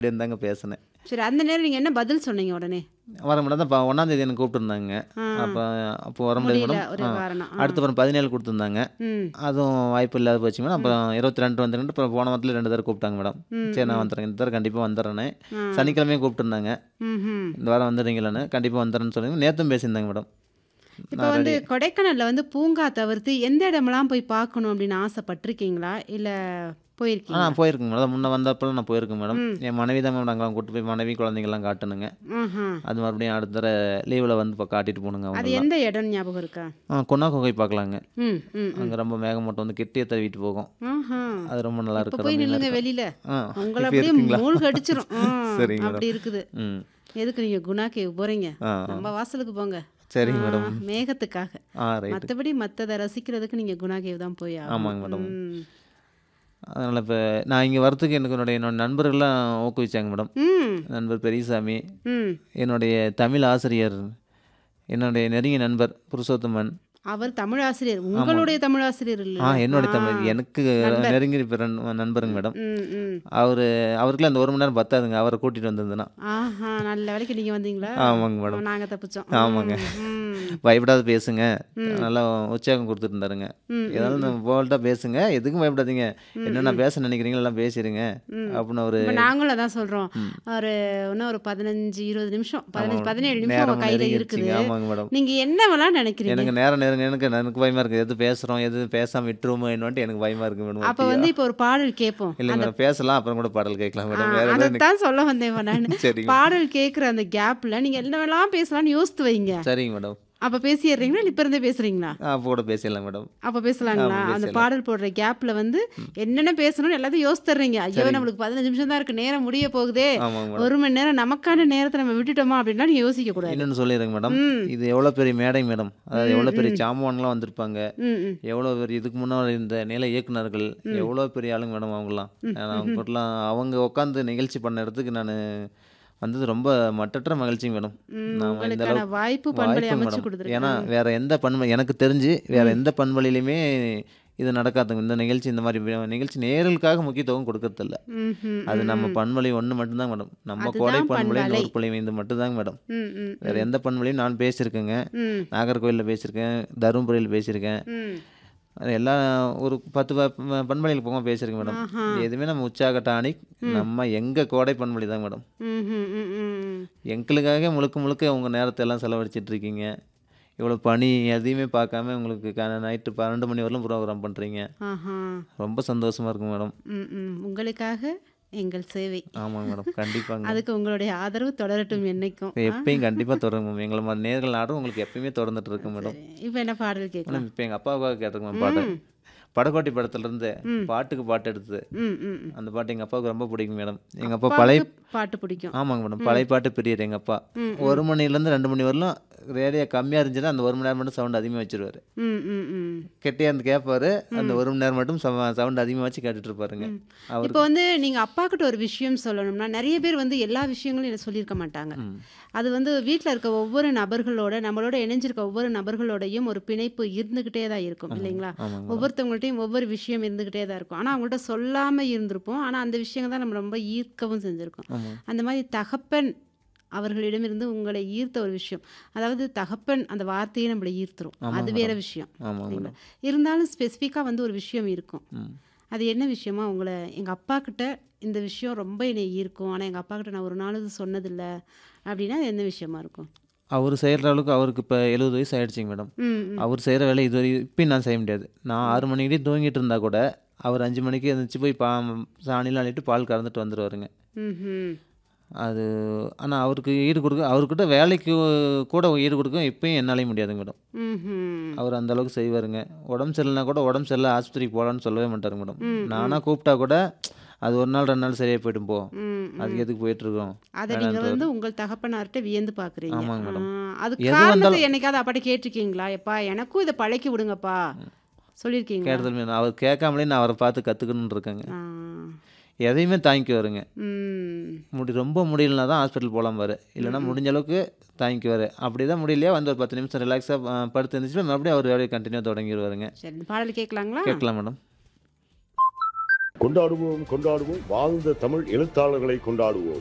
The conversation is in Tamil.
அப்படின்னு தாங்க பேசினேன் சரி அந்த நேரம் நீங்க என்ன பதில் சொன்னீங்க உடனே வர மேடம் தான் ஒன்றாந்தேதி எனக்கு கூப்பிட்டுருந்தாங்க ஆ, அப்போ அப்போ வர முடியாது முடியல மேடம் ஒரு ஆ. காரணம் ஆ. அடுத்த அப்புறம் பதினேழு கொடுத்துருந்தாங்க ம் அதுவும் வாய்ப்பு இல்லாத போச்சு மேடம் அப்புறம் இருபத்தி ரெண்டு வந்துட்டு அப்புறம் போன வாரத்தில் ரெண்டு தடவை கூப்பிட்டாங்க மேடம் ம், சரி நான் வந்துடுறேன் இந்த தடவை கண்டிப்பாக வந்துடுறேனே ஆ. சனிக்கிழமையும் கூப்பிட்டுருந்தாங்க ம்ஹும். இந்த வாரம் வந்துடுறீங்களான்னு கண்டிப்பாக வந்துடுறேன்னு சொல்லி நேற்றும் பேசியிருந்தாங்க மேடம் இப்போ வந்து கொடைக்கானல்ல வந்து பூங்கா தவிர்த்து எந்த இடமெல்லாம் போய் பார்க்கணும் அப்படின்னு ஆசைப்பட்டிருக்கீங்களா இல்ல ஆ போயிருக்கீங்களா நான் போயிருக்கேங்க மேடம் முன்ன வந்தப்போ நான் போயிருக்கேன் மேடம் ம். என் மனைவி தான் மேடம் அங்கெல்லாம் கூட்டு போய் மனைவி குழந்தைங்கள்லாம் காட்டணுங்க ஆஹா. அது மறுபடியும் அடுத்த தடவை லீவில் வந்து இப்போ காட்டிட்டு போகணுங்க அது அவங்க எந்த இடம் ஞாபகம் இருக்கா ஆ கொன்னா குகை பார்க்கலாங்க ம் ம் ம். அங்கே ரொம்ப மேகமூட்டம் வந்து கிட்டியே தருவிட்டு போகும் ஆஹா. அது ரொம்ப நல்லா இப்ப இருக்கு போய் ரொம்ப நல்லா நில்லுங்க இருக்கும். வெளியில ஆ உங்களை இப்ப அப்படியே இருக்குங்களா? மூழ்க அடிச்சிரும் ஆ, சரிங்க மேடம். அப்படி இருக்குது ம் எதுக்கு நீங்க குணா கேவ் போறீங்க ஆ நம்ம வாசலுக்கு போங்க சரிங்க ஆ, மேடம் மேகத்துக்காக ஆ ரைட் மத்தபடி மத்தத ரசிக்கிறதுக்கு நீங்க குணா கேவ் தான் போய் ஆகணும். ஆமாங்க மேடம். ம். அதனால் இப்போ நான் இங்கே வரத்துக்கு எனக்கு என்னுடைய என்னோட நண்பர்கள்லாம் ஊக்குவிச்சாங்க மேடம் ம் நண்பர் பெரியசாமி ம் என்னுடைய தமிழ் ஆசிரியர் என்னுடைய நெருங்கிய நண்பர் புருஷோத்தமன் அவர் தமிழ் ஆசிரியர் உங்களுடைய தமிழ் ஆசிரியர் இல்ல ஆ என்னுடைய தமிழ் ஆ. எனக்கு நண்பர். நெருங்கிய பிறன் நண்பருங்க மேடம் ம் ம் அவர் அவருக்குலாம் அந்த ஒரு மணி நேரம் பத்தாதுங்க அவரை கூட்டிகிட்டு வந்திருந்தேன்னா ஆஹா நல்ல வேலைக்கு நீங்க வந்தீங்களா ஆமாங்க மேடம் நாங்க தப்பிச்சோம் ஆமாங்க. ம், பயப்படாத பேசுங்க நல்லா உற்சாகம் கொடுத்துட்டு இருந்தாருங்க ம், ஏதாவது நம்ம போல்ட்டாக பேசுங்க எதுக்கும் பயப்படாதீங்க என்னென்ன பேச நினைக்கிறீங்களோ எல்லாம் பேசிடுங்க ம். அப்படின்னு ஒரு இப்ப நாங்களும் அதான் சொல்றோம் ம். ஒரு இன்னும் ஒரு பதினஞ்சு இருபது நிமிஷம் பதினஞ்சு ஆமா. பதினேழு நிமிஷம் நேரம் உங்க கையில நெருங்கிருச்சுங்க இருக்குது ஆமாங்க மேடம் நீங்க என்னவெல்லாம் நினைக்கிறீங்க எனக்கு நேரம் நெருங்க எனக்கு எனக்கு பயமா இருக்கு எது பேசுறோம் எது பேசாம விட்டுருமோ என்னன்ட்டு எனக்கு பயமா இருக்கு மேடம் அப்ப வந்து இப்போ ஒரு பாடல் கேட்போம் இல்லை மேடம் பேசலாம் அப்புறம் கூட பாடல் கேட்கலாம் மேடம் வேற எதுவும் எனக்கு அதைத்தான் சொல்ல வந்தேன் இப்ப நானு சரிங்க பாடல் கேட்குற அந்த கேப்ல நீங்க என்னவெல்லாம் பேசலாம்னு யோசித்து வைங்க சரிங்க மேடம் அப்ப பேசிடுறீங்களா இல்ல இப்ப இருந்தே பேசுறீங்களா அப்போ கூட பேசிடலாம் மேடம் அப்ப பேசலாங்களா ஆமா, அந்த பேசலாம். பாடல் போடுற கேப்ல வந்து என்னென்ன பேசணும்னு எல்லாத்தையும் யோசித்துறீங்க ஐயோ நம்மளுக்கு பதினஞ்சு நிமிஷம் தான் இருக்கு நேரம் முடிய போகுதே ஆமாங்க மேடம் ஒரு மணி நேரம் நமக்கான நேரத்தை நம்ம விட்டுட்டோமா அப்படின்னா நீங்க யோசிக்க கூடாது இன்னொன்று சொல்லிடுறேங்க மேடம் ம். இது எவ்வளோ பெரிய மேடை மேடம் அதாவது எவ்வளோ பெரிய சாமான்லாம் வந்திருப்பாங்க ம் ம் எவ்வளோ பெரிய இதுக்கு முன்னாடி இந்த நில இயக்குனர்கள் எவ்வளோ பெரிய ஆளுங்க மேடம் அவங்களாம் நான் அவங்கலாம் அவங்க உட்காந்து நிகழ்ச்சி பண்ண இடத்துக்கு நான் வந்தது ரொம்ப மட்டற்ற மகிழ்ச்சி மேடம் ம், நாம இந்த உங்களுக்கான அளவுக்கு வாய்ப்பு பண்பலை வாய்ப்பு அமைச்சு மேடம் கொடுத்துருக்கேன் ஏன்னா வேற எந்த பண்பு எனக்கு தெரிஞ்சு வேற எந்த பண்பலையிலுமே இது நடக்காதுங்க இந்த நிகழ்ச்சி இந்த மாதிரி வி- நிகழ்ச்சி நேரலுக்காக முக்கியத்துவம் கொடுக்கறதில்ல ம் ம் அது நம்ம பண்பலை ஒன்று மட்டும்தான் மேடம் நம்ம அதுதான் கோடை பண்பலை பண்பலை. நூறு பழைய இது மட்டும்தாங்க மேடம் ம் ம் வேற எந்த பண்பலையும் நான் பேசியிருக்கேங்க ம் நாகர்கோவிலில் பேசியிருக்கேன் தருமபுரியில் பேசியிருக்கேன் ம் அது எல்லா ஒரு பத்து ப- ப- பண்பலையில் போக பேசியிருக்கேன் மேடம் ஆஹா. எதுவுமே நம்ம உற்சாக டானிக் நம்ம எங்க கோடை பண்பலை தான் மேடம் ம் ம் ம் ம் எங்களுக்காக முழுக்க முழுக்க உங்கள் நேரத்தை எல்லாம் செலவழிச்சிட்டு இருக்கீங்க இவ்வளோ பனி எதையுமே பார்க்காம உங்களுக்கு நைட்டு பன்னெண்டு மணி வரலும் ப்ரோக்ராம் பண்ணுறீங்க ஆஹா ரொம்ப சந்தோஷமா இருக்கும் மேடம் ம் ம் உங்களுக்காக எங்கள் சேவை ஆமாங்க மேடம் கண்டிப்பாங்க அதுக்கு உங்களுடைய ஆதரவு தொடரட்டும் என்னைக்கும் எப்பயும் கண்டிப்பாக தொடரும் எங்களை மாதிரி நேர்கள் ஆடும் உங்களுக்கு எப்பயுமே தொடர்ந்துட்டு இருக்கும் மேடம் இப்போ என்ன பாடல் கேட்கலாம் மேடம் இப்போ எங்கள் அப்பாவுக்காக கேட்டிருக்கேன் பாட்டு படகோட்டி படத்துலேருந்து பாட்டுக்கு பாட்டு எடுத்தது ம் ம் ம். அந்த பாட்டு எங்கள் அப்பாவுக்கு ரொம்ப பிடிக்கும் மேடம் எங்கள் அப்பா பழைய அப்பாவுக்கு பாட்டு பிடிக்கும் ஆமாங்க மேடம் பழைய பாட்டு பிரியர் எங்கள் அப்பா ஒரு மணிலேருந்து ரெண்டு மணி வரலும் ரேடியோ கம்மியாக இருந்துச்சுன்னா அந்த ஒரு மணி நேரம் மட்டும் சவுண்ட் அதிகமாக வச்சிருவாரு ம் ம் ம் கெட்டியாக இருந்து கேட்பாரு அந்த ஒரு மணி நேரம் மட்டும் சவுண்ட் அதிகமாக வச்சு கேட்டுட்டு இருப்பாருங்க அவர் இப்போ வந்து நீங்க அப்பா கிட்ட ஒரு விஷயம் சொல்லணும்னா நிறைய பேர் வந்து எல்லா விஷயங்களும் எனக்கு சொல்லியிருக்க மாட்டாங்க அது வந்து வீட்டில் இருக்க ஒவ்வொரு நபர்களோட நம்மளோட இணைஞ்சிருக்க ஒவ்வொரு நபர்களோடையும் ஒரு பிணைப்பு இருந்துகிட்டே தான் இருக்கும் இல்லைங்களா ஆமாங்க ஒவ்வொருத்தவங்கள்ட்டையும் ஒவ்வொரு விஷயம் இருந்துகிட்டே தான் இருக்கும் ஆனால் அவங்கள்ட்ட சொல்லாம இருந்திருப்போம் ஆனால் அந்த விஷயங்கள் தான் நம்ம ரொம்ப ஈர்க்கவும் செஞ்சிருக்கோம் ஆமாம் அந்த மாதிரி தகப்பன் அவர்களிடமிருந்து உங்களை ஈர்த்த ஒரு விஷயம் அதாவது தகப்பன் அந்த வார்த்தையை நம்மளை ஈர்த்துரும் அது வேற விஷயம் ஆமாங்க சரிங்களா? மேடம் இருந்தாலும் ஸ்பெசிஃபிக்காக வந்து ஒரு விஷயம் இருக்கும் ம் அது என்ன விஷயமா உங்களை எங்கள் அப்பா கிட்ட இந்த விஷயம் ரொம்ப என்னை ஈர்க்கும் ஆனால் எங்கள் அப்பா கிட்ட நான் ஒரு நாள் இது சொன்னதில்லை அப்படின்னா அது என்ன விஷயமா இருக்கும் அவர் செய்கிற அளவுக்கு அவருக்கு இப்போ எழுபது வயசு ஆயிடுச்சிங்க மேடம் ம் ம். அவர் செய்கிற வேலை இது வரை இப்பயும் நான் செய்ய முடியாது நான் ஆறு மணிக்கிட்டே தூங்கிட்டு இருந்தா கூட அவர் அஞ்சு மணிக்கு எழுந்திரிச்சு போய் பா சாணிலாம் அள்ளிட்டு பால் கறந்துட்டு வந்துடுவாருங்க ம்ஹும். அது ஆனால் அவருக்கு ஈடு கொடுக்க அவர்கிட்ட வேலைக்கு கூட ஈடு கொடுக்க இப்பயும் என்னாலையும் முடியாதுங்க மேடம் ம்ஹும். அவர் அந்த அளவுக்கு செய்வாருங்க உடம்பு சரியில்லைனா கூட உடம்பு சரியில்லை ஆஸ்பத்திரிக்கு போகலான்னு சொல்லவே மாட்டாரு மேடம் நானாக கூப்பிட்டா கூட அது ஒரு நாள் ரெண்டு நாள் சரியாக போயிடும் போ ம் அதுக்கு எதுக்கு போயிட்டு இருக்கோம் அதை நீங்க வந்து உங்கள் தகப்பனார்கிட்ட வியந்து பார்க்குறீங்க ஆமாங்க மேடம். அது எது காரணத்தை வந்தாலும்- என்னைக்காவது அப்பாட்ட கேட்டிருக்கீங்களா எப்பா எனக்கும் இதை பழக்கி விடுங்கப்பா சொல்லியிருக்கீங்களா கேட்டதில் மேடம் அவர் கேட்காமலே நான் அவரை பார்த்து கற்றுக்கணுன்னு இருக்கேங்க ஆ. எதையுமே தாங்கிக்குவாருங்க ம் முடி ரொம்ப முடியலனா தான் ஹாஸ்பிட்டல் போகலாம் பாரு இல்லைன்னா முடிஞ்ச அளவுக்கு தாங்கிக்குவார் அப்படி தான் முடியலையா வந்து ஒரு பத்து நிமிஷம் ரிலாக்ஸாக படுத்து இருந்துச்சுன்னா மறுபடியும் அவர் வேலையை கண்டினியூ தொடங்கிடுவாருங்க சரி இந்த பாடல் கேட்கலாங்களா கேட்கலாம் மேடம் கொண்டாடுவோம் கொண்டாடுவோம் வாழ்ந்த தமிழ் எழுத்தாளர்களை கொண்டாடுவோம்